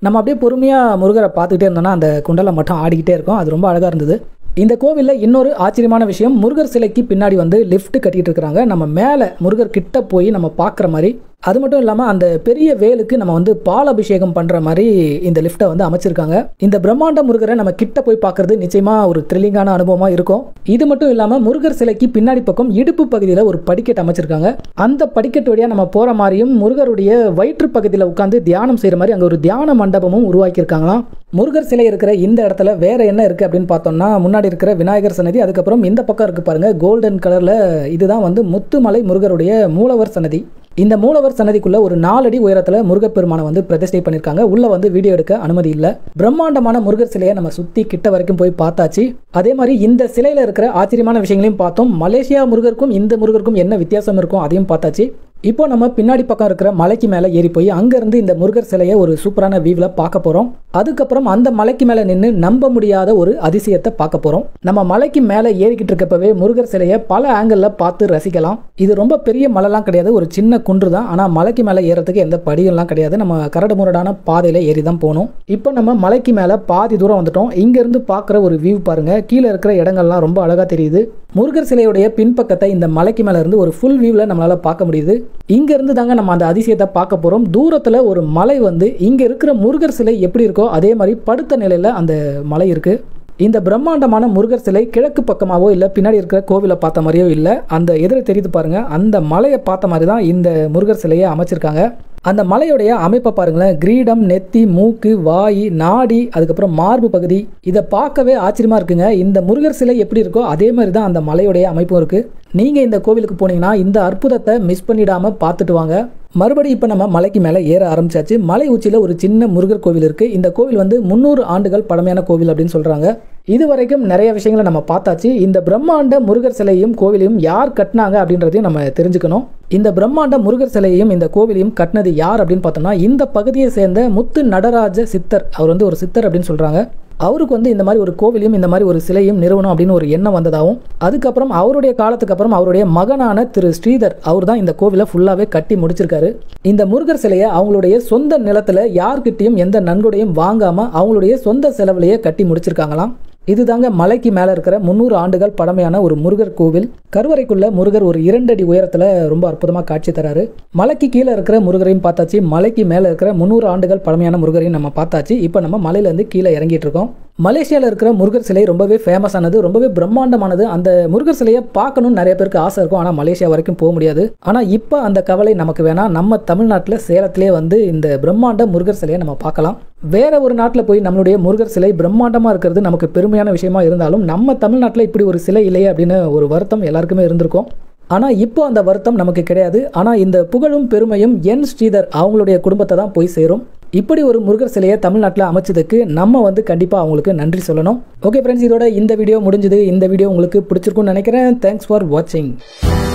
நம்ம அப்படியே பொறுமையாக முருகரை பார்த்துக்கிட்டே இருந்தோம்னா அந்த குண்டலை மட்டும் ஆடிக்கிட்டே இருக்கும் அது ரொம்ப அழகாக இருந்தது இந்த கோவிலில் இன்னொரு ஆச்சரியமான விஷயம் முருகர் சிலைக்கு பின்னாடி வந்து லிஃப்ட் கட்டிட்டு இருக்கிறாங்க நம்ம மேலே முருகர் கிட்ட போய் நம்ம பார்க்குற மாதிரி அது மட்டும் இல்லாமல் அந்த பெரிய வேலுக்கு நம்ம வந்து பால் அபிஷேகம் பண்ணுற மாதிரி இந்த லிஃப்ட்டை வந்து அமைச்சிருக்காங்க இந்த பிரம்மாண்ட முருகரை நம்ம கிட்ட போய் பார்க்கறது நிச்சயமாக ஒரு த்ரில்லிங்கான அனுபவமாக இருக்கும் இது மட்டும் இல்லாமல் முருகர் சிலைக்கு பின்னாடி பக்கம் இடுப்பு பகுதியில் ஒரு படிக்கட்டு அமைச்சிருக்காங்க அந்த படிக்கட்டு வழியாக நம்ம போகிற மாதிரியும் முருகருடைய வயிற்று பகுதியில் உட்காந்து தியானம் செய்கிற மாதிரி அங்கே ஒரு தியான மண்டபமும் உருவாக்கியிருக்காங்களாம் முருகர் சிலை இருக்கிற இந்த இடத்துல வேற என்ன இருக்கு அப்படின்னு பார்த்தோம்னா முன்னாடி இருக்கிற விநாயகர் சன்னதி அதுக்கப்புறம் இந்த பக்கம் இருக்கு பாருங்க கோல்டன் கலர்ல இதுதான் வந்து முத்துமலை முருகருடைய மூலவர் சன்னதி இந்த மூலவர் சன்னதிக்குள்ள ஒரு நாலடி உயரத்துல முருகப்பெருமானை வந்து பிரதிஷ்டை பண்ணிருக்காங்க உள்ள வந்து வீடியோ எடுக்க அனுமதி இல்ல பிரம்மாண்டமான முருகர் சிலையை நம்ம சுத்தி கிட்ட வரைக்கும் போய் பார்த்தாச்சு அதே மாதிரி இந்த சிலையில இருக்கிற ஆச்சரியமான விஷயங்களையும் பார்த்தோம் மலேசியா முருகருக்கும் இந்த முருகருக்கும் என்ன வித்தியாசம் இருக்கும் அதையும் பார்த்தாச்சு இப்போ நம்ம பின்னாடி பக்கம் இருக்கிற மலைக்கு மேலே ஏறி போய் அங்கேருந்து இந்த முருகர் சிலையை ஒரு சூப்பரான வியூவில் பார்க்க போகிறோம் அதுக்கப்புறம் அந்த மலைக்கு மேலே நின்று நம்ப முடியாத ஒரு அதிசயத்தை பார்க்க போகிறோம் நம்ம மலைக்கு மேலே ஏறிக்கிட்டு இருக்கப்பவே முருகர் சிலையை பல ஆங்கிளில் பார்த்து ரசிக்கலாம் இது ரொம்ப பெரிய மலைலாம் கிடையாது ஒரு சின்ன குன்று தான் ஆனால் மலைக்கு மேலே ஏறதுக்கு எந்த படியெல்லாம் கிடையாது நம்ம கரடு முரடான பாதையில் ஏறி தான் போகணும் இப்போ நம்ம மலைக்கு மேலே பாதி தூரம் வந்துட்டோம் இங்கேருந்து பார்க்குற ஒரு வியூ பாருங்கள் கீழே இருக்கிற இடங்கள்லாம் ரொம்ப அழகாக தெரியுது முருகர் சிலையுடைய பின்பக்கத்தை இந்த மலைக்கு மேலே இருந்து ஒரு ஃபுல் வியூவில் நம்மளால் பார்க்க முடியுது இங்க இருந்து தாங்க நம்ம அந்த அதிசயத்தை பார்க்க போறோம் தூரத்துல ஒரு மலை வந்து இங்க இருக்கிற முருகர் சிலை எப்படி இருக்கோ அதே மாதிரி படுத்த நிலையில அந்த மலை இருக்கு இந்த பிரம்மாண்டமான முருகர் சிலை கிழக்கு பக்கமாவோ இல்லை பின்னாடி இருக்கிற கோவிலை பார்த்த மாதிரியோ இல்லை அந்த எதிர தெரியுது பாருங்க அந்த மலையை பார்த்த மாதிரி தான் இந்த முருகர் சிலையை அமைச்சிருக்காங்க அந்த மலையுடைய அமைப்பை பாருங்களேன் கிரீடம் நெத்தி மூக்கு வாய் நாடி அதுக்கப்புறம் மார்பு பகுதி இதை பார்க்கவே ஆச்சரியமா இருக்குங்க இந்த முருகர் சிலை எப்படி இருக்கோ அதே மாதிரி தான் அந்த மலையுடைய அமைப்பும் இருக்கு நீங்க இந்த கோவிலுக்கு போனீங்கன்னா இந்த அற்புதத்தை மிஸ் பண்ணிடாம பார்த்துட்டு வாங்க மறுபடியும் இப்போ நம்ம மலைக்கு மேலே ஏற ஆரம்பிச்சாச்சு மலை உச்சியில் ஒரு சின்ன முருகர் கோவில் இருக்குது இந்த கோவில் வந்து முந்நூறு ஆண்டுகள் பழமையான கோவில் அப்படின்னு சொல்கிறாங்க இது வரைக்கும் நிறைய விஷயங்களை நம்ம பார்த்தாச்சு இந்த பிரம்மாண்ட முருகர் சிலையும் கோவிலையும் யார் கட்டினாங்க அப்படின்றதையும் நம்ம தெரிஞ்சுக்கணும் இந்த பிரம்மாண்ட முருகர் சிலையையும் இந்த கோவிலையும் கட்டினது யார் அப்படின்னு பார்த்தோம்னா இந்த பகுதியை சேர்ந்த முத்து நடராஜ சித்தர் அவர் வந்து ஒரு சித்தர் அப்படின்னு சொல்கிறாங்க அவருக்கு வந்து இந்த மாதிரி ஒரு கோவிலையும் இந்த மாதிரி ஒரு சிலையும் நிறுவனம் அப்படின்னு ஒரு எண்ணம் வந்ததாகவும் அதுக்கப்புறம் அவருடைய காலத்துக்கு அப்புறம் அவருடைய மகனான திரு ஸ்ரீதர் அவர் தான் இந்த கோவிலை ஃபுல்லாகவே கட்டி முடிச்சிருக்காரு இந்த முருகர் சிலையை அவங்களுடைய சொந்த நிலத்துல யார்கிட்டயும் எந்த நன்கொடையும் வாங்காம அவங்களுடைய சொந்த செலவுலையே கட்டி முடிச்சிருக்காங்களாம் இதுதாங்க மலைக்கு மேலே இருக்கிற முந்நூறு ஆண்டுகள் பழமையான ஒரு முருகர் கோவில் கருவறைக்குள்ள முருகர் ஒரு இரண்டடி உயரத்தில் ரொம்ப அற்புதமாக காட்சி தராரு மலைக்கு கீழே இருக்கிற முருகரையும் பார்த்தாச்சு மலைக்கு மேலே இருக்கிற முந்நூறு ஆண்டுகள் பழமையான முருகரையும் நம்ம பார்த்தாச்சு இப்போ நம்ம மலையிலேருந்து கீழே இறங்கிட்டு இருக்கோம் மலேசியாவில் இருக்கிற முருகர் சிலை ரொம்பவே ஃபேமஸ் ஆனது ரொம்பவே பிரம்மாண்டமானது அந்த முருகர் சிலையை பார்க்கணும்னு நிறைய பேருக்கு ஆசை இருக்கும் ஆனால் மலேசியா வரைக்கும் போக முடியாது ஆனால் இப்போ அந்த கவலை நமக்கு வேணாம் நம்ம தமிழ்நாட்டில் சேலத்திலே வந்து இந்த பிரம்மாண்ட முருகர் சிலையை நம்ம பார்க்கலாம் வேற ஒரு நாட்டில் போய் நம்மளுடைய முருகர் சிலை பிரம்மாண்டமாக இருக்கிறது நமக்கு பெருமையான விஷயமா இருந்தாலும் நம்ம தமிழ்நாட்டில் இப்படி ஒரு சிலை இல்லையே அப்படின்னு ஒரு வருத்தம் எல்லாருக்குமே இருந்திருக்கும் ஆனால் இப்போ அந்த வருத்தம் நமக்கு கிடையாது ஆனால் இந்த புகழும் பெருமையும் என் ஸ்ரீதர் அவங்களுடைய குடும்பத்தை தான் போய் சேரும் இப்படி ஒரு முருகர் சிலையை தமிழ்நாட்டில் அமைச்சதுக்கு நம்ம வந்து கண்டிப்பாக அவங்களுக்கு நன்றி சொல்லணும் ஓகே ஃப்ரெண்ட்ஸ் இதோட இந்த வீடியோ முடிஞ்சது இந்த வீடியோ உங்களுக்கு பிடிச்சிருக்கும்னு நினைக்கிறேன் தேங்க்ஸ் ஃபார் வாட்சிங்